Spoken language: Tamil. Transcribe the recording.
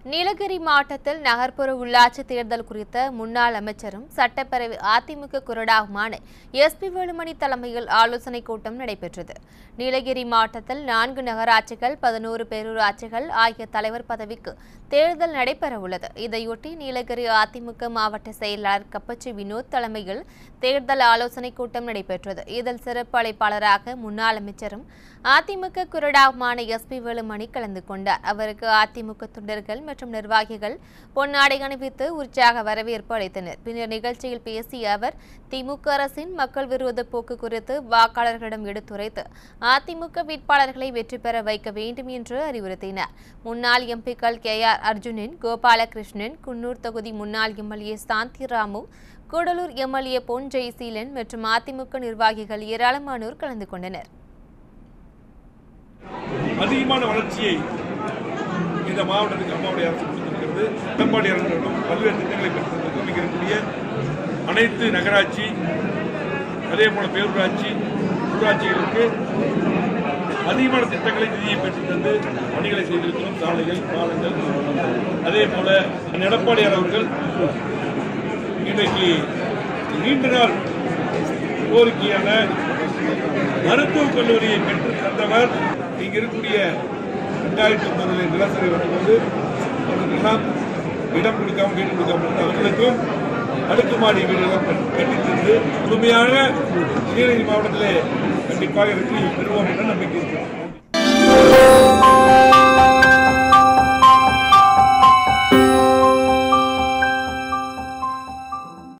நீலகிரி மாவட்டத்தில் நகர்ப்புற உள்ளாட்சி தேர்தல் குறித்த முன்னாள் அமைச்சரும் சட்டப்பேரவை அதிமுக குரடாகுமான எஸ்பி வேலுமணி தலைமையில் ஆலோசனைக் கூட்டம் நடைபெற்றது நீலகிரி மாவட்டத்தில் நான்கு நகராட்சிகள் பதினோரு பேரூராட்சிகள் ஆகிய தலைவர் பதவிக்கு தேர்தல் நடைபெறவுள்ளது இதையொட்டி நீலகிரி அதிமுக மாவட்ட செயலாளர் கப்பச்சி வினோத் தலைமையில் தேர்தல் ஆலோசனைக் கூட்டம் நடைபெற்றது இதில் சிறப்பு அழைப்பாளராக முன்னாள் அமைச்சரும் அதிமுக குரடாகுமான எஸ்பி வேலுமணி கலந்து கொண்டார் அவருக்கு அதிமுக தொண்டர்கள் மற்றும் நிர்வாகிகள் பொன்னாடை அணிவித்து உற்சாக வரவேற்பு அளித்தனர் பின்னர் நிகழ்ச்சியில் பேசிய அவர் திமுக அரசின் மக்கள் விரோத போக்கு குறித்து வாக்காளர்களிடம் எடுத்துரைத்து அதிமுக வேட்பாளர்களை வெற்றி பெற வைக்க வேண்டும் என்று அறிவுறுத்தினார் முன்னாள் எம்பிக்கள் கே ஆர் அர்ஜுனன் கோபாலகிருஷ்ணன் குன்னூர் தொகுதி முன்னாள் எம்எல்ஏ சாந்தி ராமு கூடலூர் எம்எல்ஏ பொன் ஜெயசீலன் மற்றும் அதிமுக நிர்வாகிகள் ஏராளமானோர் கலந்து கொண்டனர் அதிகமான வளர்ச்சியை இந்த மாவட்டத்துக்கு அம்மாவுடைய அரசு கொடுத்திருக்கிறது எடப்பாடி அரசும் பல்வேறு திட்டங்களை பெற்றிருக்கிறது இங்க இருக்கக்கூடிய அனைத்து நகராட்சி அதே போல பேரூராட்சி ஊராட்சிகளுக்கு அதிகமான திட்டங்களை நிதியை பெற்றுத் தந்து பணிகளை செய்திருக்கிறோம் சாலைகள் பாலங்கள் அதே போல எடப்பாடியார் அவர்கள் இன்றைக்கு நீண்ட நாள் கோரிக்கையான மருத்துவக் கல்லூரியை பெற்று தந்தவர் இங்க இருக்கக்கூடிய ரெண்டாயிரத்தி ஒன்பதில் நிலசரி வரும்போது அவர்களுக்கெல்லாம் இடம் கொடுக்காம வீடு கொடுக்காம இருந்த அவர்களுக்கும் அடுக்குமாடி வீடுகள் கட்டி தந்து முழுமையான நீலகிரி மாவட்டத்திலே கண்டிப்பாக வெற்றி பெறுவோம் என்ற நம்பிக்கை இருக்கிறது